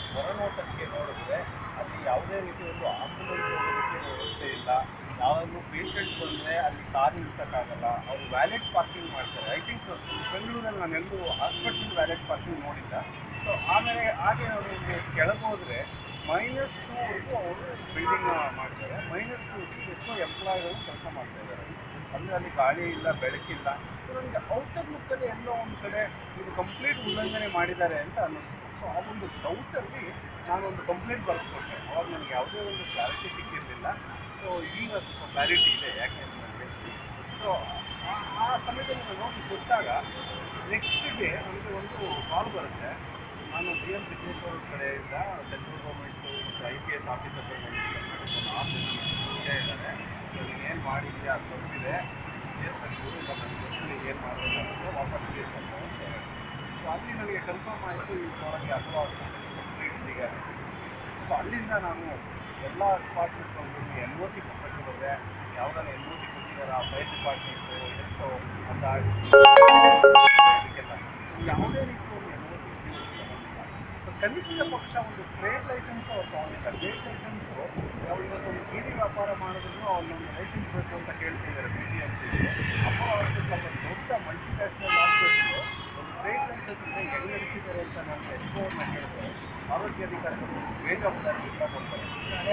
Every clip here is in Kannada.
ಹೊರನೋಟಕ್ಕೆ ನೋಡಿದ್ರೆ ಅಲ್ಲಿ ಯಾವುದೇ ರೀತಿ ಒಂದು ಆಂಬುಲೆನ್ಸ್ ಹೋಗೋದಕ್ಕೆ ವ್ಯವಸ್ಥೆ ಇಲ್ಲ ಯಾವಾಗಲೂ ಪೇಷಂಟ್ ಬಂದರೆ ಅಲ್ಲಿ ಕಾರ್ ನಿಲ್ಸೋಕ್ಕಾಗಲ್ಲ ಅವರು ವ್ಯಾಲೆಟ್ ಪಾರ್ಕಿಂಗ್ ಮಾಡ್ತಾರೆ ಐ ಥಿಂಕ್ ಬೆಂಗಳೂರಲ್ಲಿ ನಾನು ಎಲ್ಲೂ ಹಾಸ್ಪಿಟಲ್ ವ್ಯಾಲೆಟ್ ಪಾರ್ಕಿಂಗ್ ನೋಡಿಲ್ಲ ಸೊ ಆಮೇಲೆ ಹಾಗೆ ಅವರು ಕೆಳಗೆ ಹೋದರೆ ಮೈನಸ್ ಟೂವರೆಗೂ ಅವರು ಬಿಲ್ಡಿಂಗ್ ಮಾಡ್ತಾರೆ ಮೈನಸ್ ಟೂ ಎಷ್ಟೋ ಎಂಪ್ಲಾಯ್ಗಳು ಕೆಲಸ ಮಾಡ್ತಾ ಇದ್ದಾರೆ ಅಂದರೆ ಅಲ್ಲಿ ಗಾಳಿ ಇಲ್ಲ ಬೆಳಕಿಲ್ಲ ಸೊ ನನಗೆ ಔಟರ್ ಲುಕ್ಕಲ್ಲಿ ಎಲ್ಲೋ ಒಂದು ಕಡೆ ಇದು ಕಂಪ್ಲೀಟ್ ಉಲ್ಲಂಘನೆ ಮಾಡಿದ್ದಾರೆ ಅಂತ ಅನ್ನಿಸ್ತು ಸೊ ಆ ಒಂದು ಡೌಟಲ್ಲಿ ನಾನೊಂದು ಕಂಪ್ಲೇಂಟ್ ಬರೆಸ್ಕೊಟ್ಟೆ ಅವಾಗ ನನಗೆ ಯಾವುದೇ ಒಂದು ಕ್ಲಾರಿಟಿ ಸಿಕ್ಕಿರಲಿಲ್ಲ ಸೊ ಈಗ ಸ್ವಲ್ಪ ಕ್ಲಾರಿಟಿ ಇದೆ ಯಾಕೆ ಅಂತಂದರೆ ಸೊ ಆ ಸಮಯದಲ್ಲಿ ನಾನು ನೋಡಿ ಗೊತ್ತಾಗ ನೆಕ್ಸ್ಟ್ ಡೇ ನನಗೆ ಒಂದು ಕಾಲ್ ಬರುತ್ತೆ ನಾನು ಬಿ ಎಂ ಸಿದ್ದೇಶ್ವರ ಕಡೆಯಿಂದ ಸೆಂಟ್ರಲ್ ಗೌರ್ಮೆಂಟು ಮತ್ತು ಐ ಪಿ ಎಸ್ ಆಫೀಸರ್ ಆರು ಜನ ಪರಿಚಯ ಇದ್ದಾರೆ ಸೊ ನೀನೇನು ಮಾಡಿದ್ಯಾ ಅದು ಗೊತ್ತಿದೆ ಕೇಸ್ ತೆಗೆದು ಇಲ್ಲ ನನಗೆ ಗೊತ್ತಿಲ್ಲ ಏನು ಮಾಡಬೇಕು ಅಂತ ವಾಪಸ್ ಕೇಸ್ ಅಂತ ಹೇಳಿ ಸೊ ಅಲ್ಲಿ ನನಗೆ ಕನ್ಫರ್ಮ್ ಆಯಿತು ಈ ಒಳಗೆ ಅಥವಾ ಕಂಪ್ಲೀಟ್ ಇದೆ ಸೊ ಅಲ್ಲಿಂದ ನಾನು ಎಲ್ಲ ಡಿಪಾರ್ಟ್ಮೆಂಟ್ಗಳು ಎನ್ ಒ ಸಿ ಕೊಟ್ಟು ಹೋದೆ ಯಾವುದಾರ ಎನ್ ಒ ಸಿ ಕೊಟ್ಟಿದ್ದಾರೆ ಆ ಫೈರ್ ಡಿಪಾರ್ಟ್ಮೆಂಟು ಎಷ್ಟೋ ಅಂತ ಇದಕ್ಕೆಲ್ಲ ಯಾವುದೇ ರೀತಿ ಒಂದು ಎನ್ ಒ ಸಿ ಸೊ ಕನಿಷ್ಠ ಪಕ್ಷ ಒಂದು ಟ್ರೇಡ್ ಲೈಸೆನ್ಸು ಅವ್ರು ತಗೊಂಡಿಲ್ಲ ಟ್ರೇಡ್ ಲೈಸೆನ್ಸು ಅವ್ರು ಇವತ್ತೊಂದು ಬೀದಿ ವ್ಯಾಪಾರ ಮಾಡಿದ್ರು ಅವ್ರನ್ನೊಂದು ಲೈಸೆನ್ಸ್ ಬೇಕು ಅಂತ ಕೇಳ್ತಿದ್ದಾರೆ ಬಿ ಟಿ ಎಂ ಸಿ ಅಪ್ಪ ಅವ್ರಿಗೆ ಸ್ವಲ್ಪ ದೊಡ್ಡ ಮಲ್ಟಿ ನ್ಯಾಷನಲ್ ಹಾಸ್ಪಿಟ್ಲು ಒಂದು ಟ್ರೇಡ್ ಲೈಸೆನ್ಸ್ ಇದೆ ಹೆಂಗೆ ನಡೆಸಿದ್ದಾರೆ ಅಂತ ನಾನು ಎಕ್ಸ್ಪೋರ್ಟ್ನ ಕೇಳ್ತಾರೆ ಆರೋಗ್ಯ ಅಧಿಕಾರಿಗಳು ಬೇಜವಾಬ್ದಾರಿಯಿಂದ ಕೊಡ್ತಾರೆ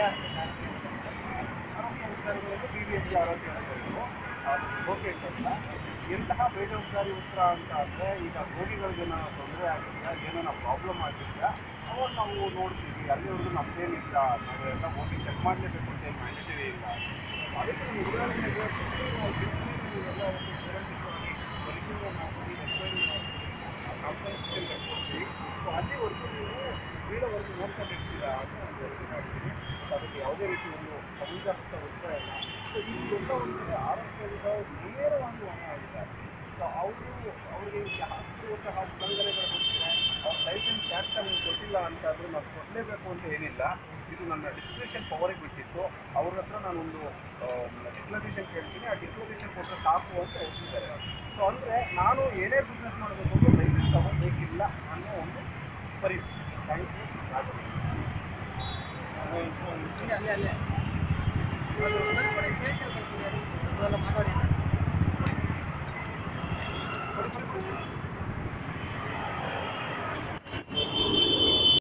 ಆರೋಗ್ಯ ಅಧಿಕಾರಿಗಳಿಗೆ ಬಿ ಡಿ ಎಂ ಸಿ ಆರೋಗ್ಯ ಅಧಿಕಾರಿಗಳು ಓಕೆ ಅಂತ ಎಂತಹ ಬೇಜವಾಬ್ದಾರಿ ಉತ್ತರ ಅಂತ ಅಂದರೆ ಈಗ ರೋಗಿಗಳಿಗೆ ನಾನು ತೊಂದರೆ ಆಗಿದೆಯಾ ಏನೋ ಪ್ರಾಬ್ಲಮ್ ಆಗಿದೆಯಾ ಅವಾಗ ನಾವು ನೋಡ್ತೀವಿ ಅಲ್ಲಿವರೆಗೂ ನಮ್ಮದೇನಿಲ್ಲ ನಾವು ಎಲ್ಲ ಹೋಗಿ ಚೆಕ್ ಮಾಡಲೇಬೇಕು ಅಂತ ಏನು ಮ್ಯಾಂಡೇಟರಿ ಇಲ್ಲ ಅದಕ್ಕೆ ನಾವು ಉದಾಹರಣೆಗೆ ಎಲ್ಲ ಪರಿಶೀಲನೆ ಮಾಡಿ ಎಕ್ಸ್ಪೈರಿ ಕಾನ್ಸಲ್ಟೇಷನ್ ಕೊಡ್ತೀವಿ ಸೊ ಅಲ್ಲಿವರೆಗೂ ನೀವು ಬೀಳವರೆಗೂ ನೋಡ್ಕೊಂಡಿರ್ತೀರಾ ಅಂತ ನಾನು ಯೋಚನೆ ಮಾಡ್ತೀನಿ ಸೊ ಅದಕ್ಕೆ ಯಾವುದೇ ರೀತಿ ಒಂದು ಸಮಂಜಸ ಉತ್ತರ ಇಲ್ಲ ಸೊ ಇದೆಲ್ಲ ಒಂದು ಆರೋಗ್ಯದ ನೇರವಾಗಿ ಹೊಣ ಆಗಿದ್ದಾರೆ ಸೊ ಅವರು ಅವರಿಗೆ ಹತ್ತು ವರ್ಷ ಉಲ್ಲಂಘನೆಗಳು ಬಂದಿದೆ ಅವ್ರ ಲೈಸೆನ್ಸ್ ಯಾಕೆ ನಮಗೆ ಕೊಟ್ಟಿಲ್ಲ ಅಂತಾದರೂ ನಾವು ಕೊಡಲೇಬೇಕು ಅಂತ ಏನಿಲ್ಲ ಇದು ನನ್ನ ಡಿಸ್ಕ್ರಿಪ್ಷನ್ ಪವರಿಗೆ ಬಿಟ್ಟಿತ್ತು ಅವ್ರ ಹತ್ರ ನಾನೊಂದು ಡಿಕ್ಲರೇಷನ್ ಕೇಳ್ತೀನಿ ಆ ಡಿಕ್ಲರೇಷನ್ ಕೊಟ್ಟರೆ ಸಾಕು ಅಂತ ಹೇಳ್ತಿದ್ದಾರೆ ಸೊ ಅಂದರೆ ನಾನು ಏನೇ ಬಿಸ್ನೆಸ್ ಮಾಡಬೇಕು ಅಂದ್ರೆ ಲೈಸೆನ್ಸ್ ತಗೋಬೇಕಿಲ್ಲ ಅನ್ನೋ ಒಂದು ಪರಿಸ್ಥಿತಿ ಥ್ಯಾಂಕ್ ಯು ರಾಘವೇಂದ್ರ ಅಲ್ಲೇ ಅಲ್ಲೇ